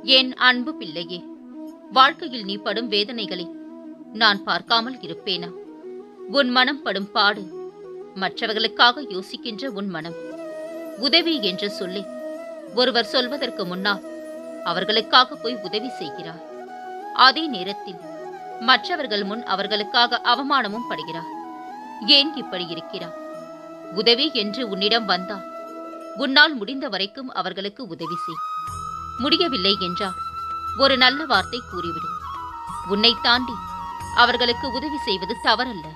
என் அன்பு பிள்ளையே வாழ்க்கையில் நீ படும் வேதனைகளை நான் பார்க்காமல் இருப்பேனா உன் மனம் படும் பாடு மற்றவர்களுக்காக யோசிக்கின்ற உன் மனம் உதவி என்று சொல்லி ஒருவர் சொல்வதற்கு முன்னால் அவர்களுக்காக போய் உதவி செய்கிறார் அதே நேரத்தில் மற்றவர்கள் முன் அவர்களுக்காக அவமானமும் படுகிறார் ஏன் இப்படி இருக்கிறார் உதவி என்று உன்னிடம் வந்தால் உன்னால் முடிந்த வரைக்கும் அவர்களுக்கு உதவி செய் முடியவில்லை என்றால் ஒரு நல்ல வார்த்தை கூறிவிடு உன்னை தாண்டி அவர்களுக்கு உதவி செய்வது தவறல்ல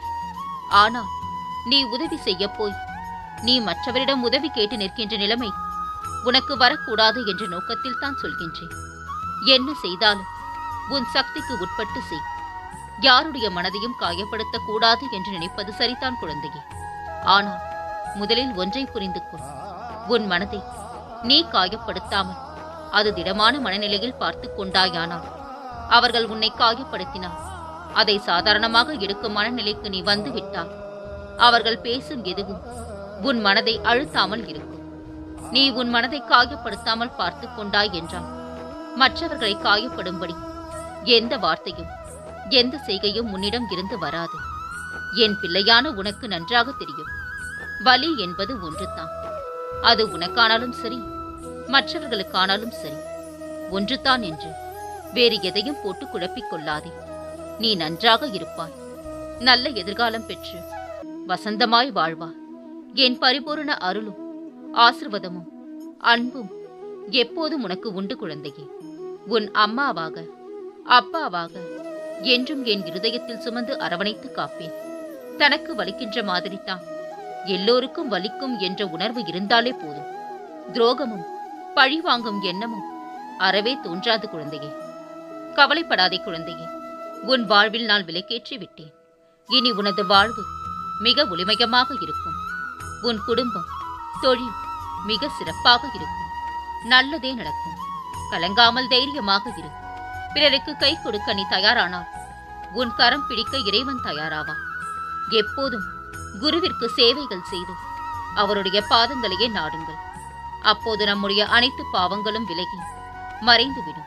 ஆனால் நீ உதவி செய்யப் போய் நீ மற்றவரிடம் உதவி கேட்டு நிற்கின்ற நிலைமை உனக்கு வரக்கூடாது என்ற நோக்கத்தில் தான் சொல்கின்றேன் என்ன செய்தாலும் உன் சக்திக்கு உட்பட்டு செய் யாருடைய மனதையும் காயப்படுத்தக் கூடாது என்று நினைப்பது சரிதான் குழந்தையே ஆனால் முதலில் ஒன்றை புரிந்து கொள் உன் மனதை நீ காயப்படுத்தாமல் அது திடமான மனநிலையில் பார்த்து கொண்டாயானால் அவர்கள் உன்னை காயப்படுத்தினால் அதை சாதாரணமாக எடுக்கும் மனநிலைக்கு நீ வந்து விட்டால் அவர்கள் பேசும் எதுவும் உன் மனதை அழுத்தாமல் இருக்கும் நீ உன் மனதை காயப்படுத்தாமல் பார்த்து கொண்டாய் என்றால் மற்றவர்களை காயப்படும்படி எந்த வார்த்தையும் எந்த செய்கையும் உன்னிடம் இருந்து வராது என் பிள்ளையான உனக்கு நன்றாக தெரியும் வலி என்பது ஒன்றுதான் அது உனக்கானாலும் சரி மற்றவர்களுக்கானாலும் சரி ஒன்றுதான் என்று வேறு எதையும் போட்டு குழப்பிக் கொள்ளாதே நீ நன்றாக இருப்பாய் நல்ல எதிர்காலம் பெற்று வசந்தமாய் வாழ்வாய் என் பரிபூரண அருளும் ஆசிர்வாதமும் அன்பும் எப்போதும் உனக்கு உண்டு குழந்தையே உன் அம்மாவாக அப்பாவாக என்றும் என் இருதயத்தில் சுமந்து அரவணைத்து காப்பேன் தனக்கு வலிக்கின்ற மாதிரிதான் எல்லோருக்கும் வலிக்கும் என்ற உணர்வு இருந்தாலே போதும் துரோகமும் பழிவாங்கும் எண்ணமும் அறவே தோன்றாது குழந்தையே கவலைப்படாதே குழந்தையே உன் வாழ்வில் நான் விலக்கேற்றி விட்டேன் இனி உனது வாழ்வு மிக ஒளிமயமாக இருக்கும் உன் குடும்பம் தொழில் மிக சிறப்பாக இருக்கும் நல்லதே நடக்கும் கலங்காமல் தைரியமாக இரு பிறருக்கு கை கொடுக்க நீ தயாரானால் உன் கரம் பிடிக்க இறைவன் தயாராவான் எப்போதும் குருவிற்கு சேவைகள் செய்து அவருடைய பாதங்களையே நாடுங்கள் அப்போது நம்முடைய அனைத்து பாவங்களும் விலகி மறைந்துவிடும்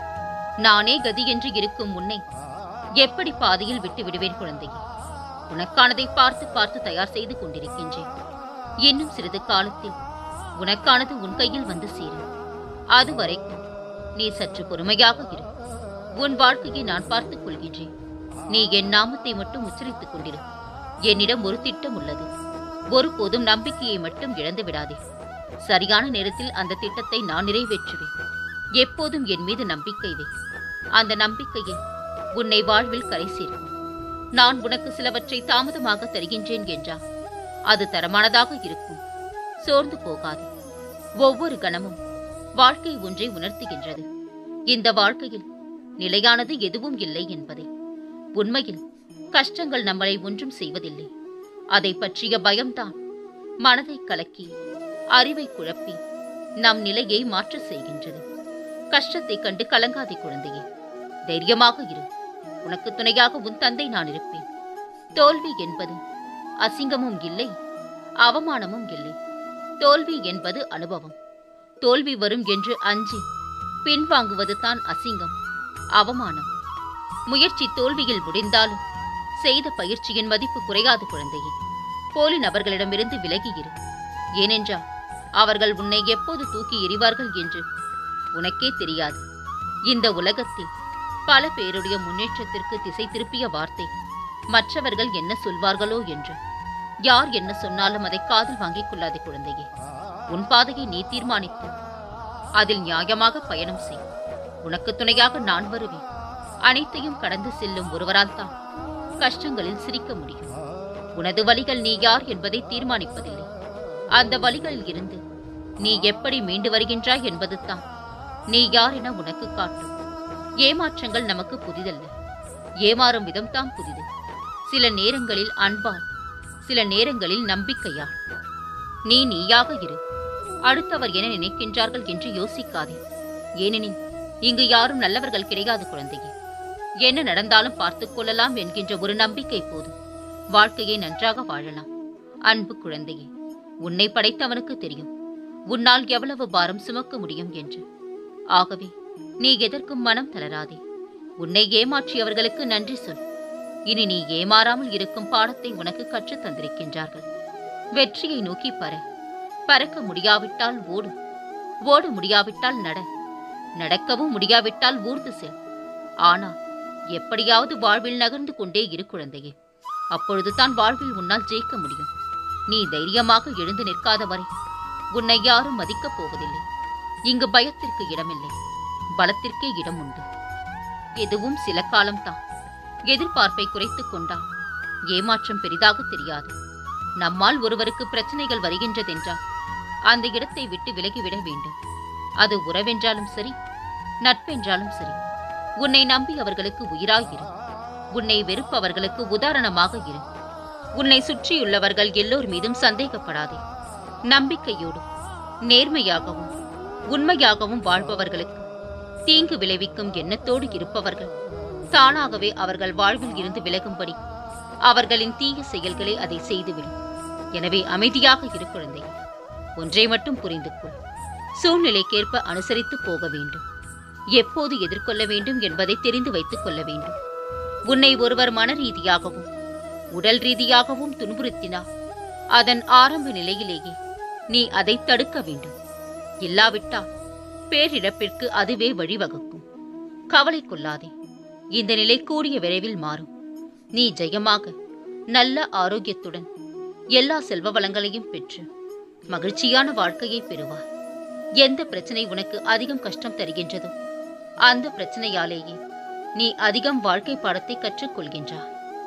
நானே கதி என்று இருக்கும் உன்னை எப்படி பாதையில் விட்டு விடுவேன் குழந்தையே உனக்கானதை பார்த்து பார்த்து தயார் செய்து கொண்டிருக்கின்றேன் இன்னும் சிறிது காலத்தில் உனக்கானது உன் கையில் வந்து சேரும் அதுவரைக்கும் நீ சற்று பொறுமையாக இரு உன் வாழ்க்கையை நான் பார்த்துக் கொள்கின்றேன் நீ என் நாமத்தை மட்டும் உச்சரித்துக் கொண்டிரு என்னிடம் ஒரு திட்டம் உள்ளது ஒருபோதும் நம்பிக்கையை மட்டும் இழந்து விடாதே சரியான நேரத்தில் அந்த திட்டத்தை நான் நிறைவேற்றுவேன் எப்போதும் என் மீது நம்பிக்கை வை அந்த நம்பிக்கையை உன்னை வாழ்வில் கரை சேர்க்கும் நான் உனக்கு சிலவற்றை தாமதமாக தருகின்றேன் என்றால் அது தரமானதாக இருக்கும் சோர்ந்து போகாதே ஒவ்வொரு கணமும் வாழ்க்கை ஒன்றை உணர்த்துகின்றது இந்த வாழ்க்கையில் நிலையானது எதுவும் இல்லை என்பதை உண்மையில் கஷ்டங்கள் நம்மளை ஒன்றும் செய்வதில்லை அதை பற்றிய பயம்தான் மனதை கலக்கி அறிவை குழப்பி நம் நிலையை மாற்ற செய்கின்றது கஷ்டத்தைக் கண்டு கலங்காதே குழந்தையே தைரியமாக இரு உனக்கு துணையாக உன் தந்தை நான் இருப்பேன் தோல்வி என்பது அசிங்கமும் இல்லை அவமானமும் இல்லை தோல்வி என்பது அனுபவம் தோல்வி வரும் என்று அஞ்சி பின்வாங்குவது தான் அசிங்கம் அவமானம் முயற்சி தோல்வியில் முடிந்தாலும் செய்த பயிற்சியின் மதிப்பு குறையாது குழந்தையே போலி நபர்களிடமிருந்து விலகி இரு ஏனென்றால் அவர்கள் உன்னை எப்போது தூக்கி எறிவார்கள் என்று உனக்கே தெரியாது இந்த உலகத்தில் பல பேருடைய முன்னேற்றத்திற்கு திசை திருப்பிய வார்த்தை மற்றவர்கள் என்ன சொல்வார்களோ என்று யார் என்ன சொன்னாலும் அதை காதில் வாங்கிக் கொள்ளாதே குழந்தையே உன் பாதையை நீ தீர்மானித்து அதில் நியாயமாக பயணம் செய் உனக்கு துணையாக நான் வருவேன் அனைத்தையும் கடந்து செல்லும் ஒருவரால் தான் கஷ்டங்களில் சிரிக்க முடியும் உனது வழிகள் நீ யார் என்பதை தீர்மானிப்பதில்லை அந்த வழிகளில் இருந்து நீ எப்படி மீண்டு வருகின்றாய் என்பது தான் நீ யார் என உனக்கு காட்டும் ஏமாற்றங்கள் நமக்கு புதிதல்ல ஏமாறும் விதம்தான் புதிது சில நேரங்களில் அன்பால் சில நேரங்களில் நம்பிக்கையால் நீ நீயாக இரு அடுத்தவர் என நினைக்கின்றார்கள் என்று யோசிக்காதே ஏனெனில் இங்கு யாரும் நல்லவர்கள் கிடையாது குழந்தையே என்ன நடந்தாலும் பார்த்துக் கொள்ளலாம் என்கின்ற ஒரு நம்பிக்கை போதும் வாழ்க்கையை நன்றாக வாழலாம் அன்பு குழந்தையே உன்னை படைத்தவனுக்கு தெரியும் உன்னால் எவ்வளவு பாரம் சுமக்க முடியும் என்று ஆகவே நீ எதற்கும் மனம் தளராதே உன்னை ஏமாற்றியவர்களுக்கு நன்றி சொல் இனி நீ ஏமாறாமல் இருக்கும் பாடத்தை உனக்கு கற்றுத் தந்திருக்கின்றார்கள் வெற்றியை நோக்கி பற பறக்க முடியாவிட்டால் ஓடு ஓட முடியாவிட்டால் நட நடக்கவும் முடியாவிட்டால் ஊர்ந்து செல் ஆனால் எப்படியாவது வாழ்வில் நகர்ந்து கொண்டே இரு குழந்தையே அப்பொழுதுதான் வாழ்வில் உன்னால் ஜெயிக்க முடியும் நீ தைரியமாக எழுந்து நிற்காத வரை உன்னை யாரும் மதிக்கப் போவதில்லை இங்கு பயத்திற்கு இடமில்லை பலத்திற்கே இடம் உண்டு எதுவும் சில காலம்தான் எதிர்பார்ப்பை குறைத்துக் கொண்டால் ஏமாற்றம் பெரிதாக தெரியாது நம்மால் ஒருவருக்கு பிரச்சனைகள் வருகின்றதென்றால் அந்த இடத்தை விட்டு விலகிவிட வேண்டும் அது உறவென்றாலும் சரி நட்பென்றாலும் சரி உன்னை நம்பி அவர்களுக்கு உயிராயிரு உன்னை வெறுப்பவர்களுக்கு உதாரணமாக இரு உன்னை சுற்றியுள்ளவர்கள் எல்லோர் மீதும் சந்தேகப்படாதே நம்பிக்கையோடு நேர்மையாகவும் உண்மையாகவும் வாழ்பவர்களுக்கு தீங்கு விளைவிக்கும் எண்ணத்தோடு இருப்பவர்கள் தானாகவே அவர்கள் வாழ்வில் இருந்து விலகும்படி அவர்களின் தீய செயல்களே அதை செய்துவிடும் எனவே அமைதியாக இரு குழந்தை ஒன்றை மட்டும் புரிந்து கொள் சூழ்நிலைக்கேற்ப அனுசரித்து போக வேண்டும் எப்போது எதிர்கொள்ள வேண்டும் என்பதை தெரிந்து வைத்துக் கொள்ள வேண்டும் உன்னை ஒருவர் மன ரீதியாகவும் உடல் ரீதியாகவும் துன்புறுத்தினார் அதன் ஆரம்ப நிலையிலேயே நீ அதை தடுக்க வேண்டும் இல்லாவிட்டால் பேரிழப்பிற்கு அதுவே வழிவகுக்கும் கவலை கொள்ளாதே இந்த நிலை கூடிய விரைவில் மாறும் நீ ஜெயமாக நல்ல ஆரோக்கியத்துடன் எல்லா செல்வ வளங்களையும் பெற்று மகிழ்ச்சியான வாழ்க்கையை பெறுவார் எந்த பிரச்சனை உனக்கு அதிகம் கஷ்டம் தருகின்றதோ அந்த பிரச்சனையாலேயே நீ அதிகம் வாழ்க்கை பாடத்தை கற்றுக்கொள்கின்றாய்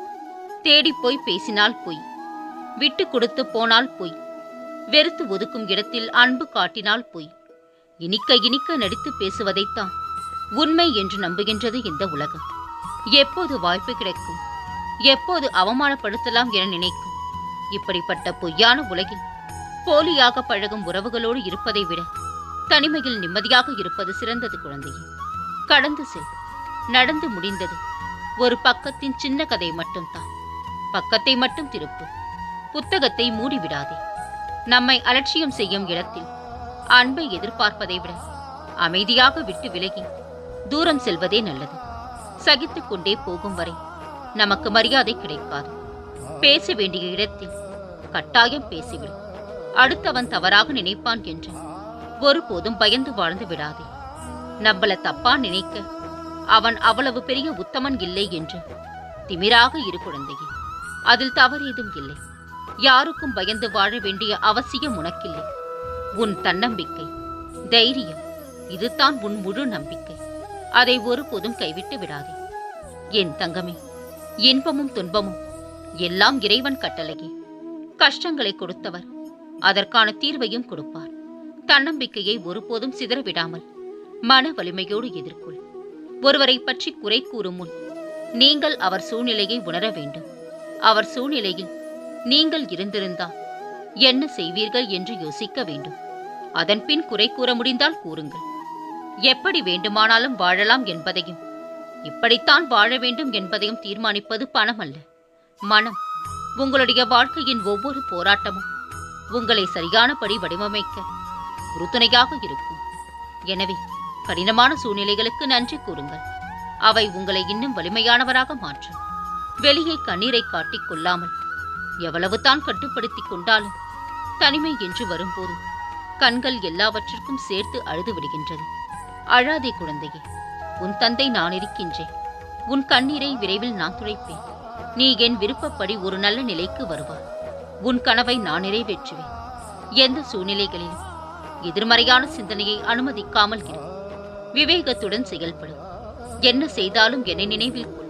தேடிப் போய் பேசினால் பொய் விட்டு கொடுத்து போனால் பொய் வெறுத்து ஒதுக்கும் இடத்தில் அன்பு காட்டினால் பொய் இனிக்க இனிக்க நடித்து பேசுவதைத்தான் உண்மை என்று நம்புகின்றது இந்த உலகம் எப்போது வாய்ப்பு கிடைக்கும் எப்போது அவமானப்படுத்தலாம் என நினைக்கும் இப்படிப்பட்ட பொய்யான உலகில் போலியாக பழகும் உறவுகளோடு இருப்பதை விட தனிமையில் நிம்மதியாக இருப்பது சிறந்தது குழந்தையே கடந்து செல் நடந்து முடிந்தது ஒரு பக்கத்தின் சின்ன கதை மட்டும்தான் பக்கத்தை மட்டும் திருப்பு புத்தகத்தை மூடிவிடாதே நம்மை அலட்சியம் செய்யும் இடத்தில் அன்பை எதிர்பார்ப்பதை விட அமைதியாக விட்டு விலகி தூரம் செல்வதே நல்லது சகித்துக் கொண்டே போகும் வரை நமக்கு மரியாதை கிடைக்காது பேச வேண்டிய இடத்தில் கட்டாயம் பேசிவிடு அடுத்தவன் தவறாக நினைப்பான் என்று ஒருபோதும் பயந்து வாழ்ந்து விடாதே நம்மள தப்பா நினைக்க அவன் அவ்வளவு பெரிய உத்தமன் இல்லை என்று திமிராக இரு குழந்தையே அதில் தவறேதும் இல்லை யாருக்கும் பயந்து வாழ வேண்டிய அவசியம் உனக்கில்லை உன் தன்னம்பிக்கை தைரியம் இதுதான் உன் முழு நம்பிக்கை அதை ஒருபோதும் கைவிட்டு விடாதே என் தங்கமே இன்பமும் துன்பமும் எல்லாம் இறைவன் கட்டளையே கஷ்டங்களை கொடுத்தவர் அதற்கான தீர்வையும் கொடுப்பார் தன்னம்பிக்கையை ஒருபோதும் சிதறவிடாமல் மன வலிமையோடு எதிர்கொள் ஒருவரை பற்றி குறை கூறும் முன் நீங்கள் அவர் சூழ்நிலையை உணர வேண்டும் அவர் சூழ்நிலையில் நீங்கள் இருந்திருந்தால் என்ன செய்வீர்கள் என்று யோசிக்க வேண்டும் அதன்பின் குறை கூற முடிந்தால் கூறுங்கள் எப்படி வேண்டுமானாலும் வாழலாம் என்பதையும் இப்படித்தான் வாழ வேண்டும் என்பதையும் தீர்மானிப்பது பணம் அல்ல மனம் உங்களுடைய வாழ்க்கையின் ஒவ்வொரு போராட்டமும் உங்களை சரியானபடி வடிவமைக்க உறுதுணையாக இருக்கும் எனவே கடினமான சூழ்நிலைகளுக்கு நன்றி கூறுங்கள் அவை உங்களை இன்னும் வலிமையானவராக மாற்றும் வெளியே கண்ணீரை காட்டிக் கொள்ளாமல் எவ்வளவுதான் கட்டுப்படுத்திக் கொண்டாலும் தனிமை என்று வரும்போது கண்கள் எல்லாவற்றிற்கும் சேர்த்து அழுது விடுகின்றது அழாதே குழந்தையே உன் தந்தை நான் இருக்கின்றேன் உன் கண்ணீரை விரைவில் நான் துடைப்பேன் நீ என் விருப்பப்படி ஒரு நல்ல நிலைக்கு வருவாய் உன் கனவை நான் நிறைவேற்றுவேன் எந்த சூழ்நிலைகளிலும் எதிர்மறையான சிந்தனையை அனுமதிக்காமல் இரு விவேகத்துடன் செயல்படும் என்ன செய்தாலும் என்னை நினைவில் கொள்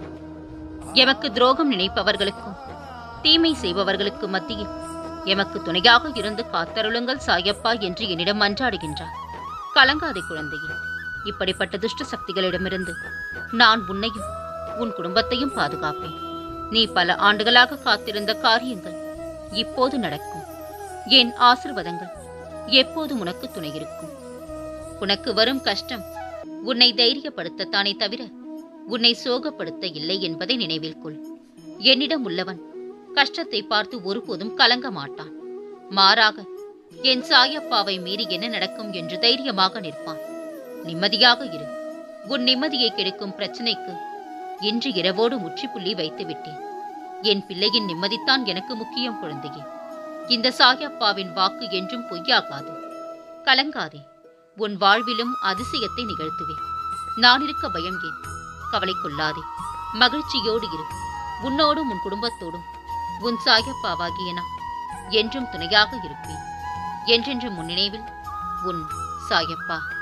எமக்கு துரோகம் நினைப்பவர்களுக்கும் தீமை செய்பவர்களுக்கு மத்தியில் எமக்கு துணையாக இருந்து காத்தருளுங்கள் சாயப்பா என்று என்னிடம் மன்றாடுகின்றார் கலங்காதே குழந்தையே இப்படிப்பட்ட துஷ்ட சக்திகளிடமிருந்து நான் உன்னையும் உன் குடும்பத்தையும் பாதுகாப்பேன் நீ பல ஆண்டுகளாக காத்திருந்த காரியங்கள் இப்போது நடக்கும் என் ஆசிர்வாதங்கள் எப்போதும் உனக்கு துணை இருக்கும் உனக்கு வரும் கஷ்டம் உன்னை தைரியப்படுத்தத்தானே தவிர உன்னை சோகப்படுத்த இல்லை என்பதை நினைவில் கொள் என்னிடம் உள்ளவன் கஷ்டத்தை பார்த்து ஒருபோதும் கலங்க மாட்டான் மாறாக என் சாயப்பாவை மீறி என்ன நடக்கும் என்று தைரியமாக நிற்பான் நிம்மதியாக இரு உன் நிம்மதியை கெடுக்கும் பிரச்சனைக்கு இன்று இரவோடு முற்றுப்புள்ளி வைத்து விட்டேன் என் பிள்ளையின் நிம்மதித்தான் எனக்கு முக்கியம் குழந்தையே இந்த சாயப்பாவின் வாக்கு என்றும் பொய்யாகாது கலங்காதே உன் வாழ்விலும் அதிசயத்தை நிகழ்த்துவேன் நான் இருக்க பயம் ஏன் கவலை கொள்ளாதே மகிழ்ச்சியோடு இரு உன்னோடும் உன் குடும்பத்தோடும் உன் சாயப்பாவாகிய நான் என்றும் துணையாக இருப்பேன் என்றென்றும் உன் நினைவில் உன் சாயப்பா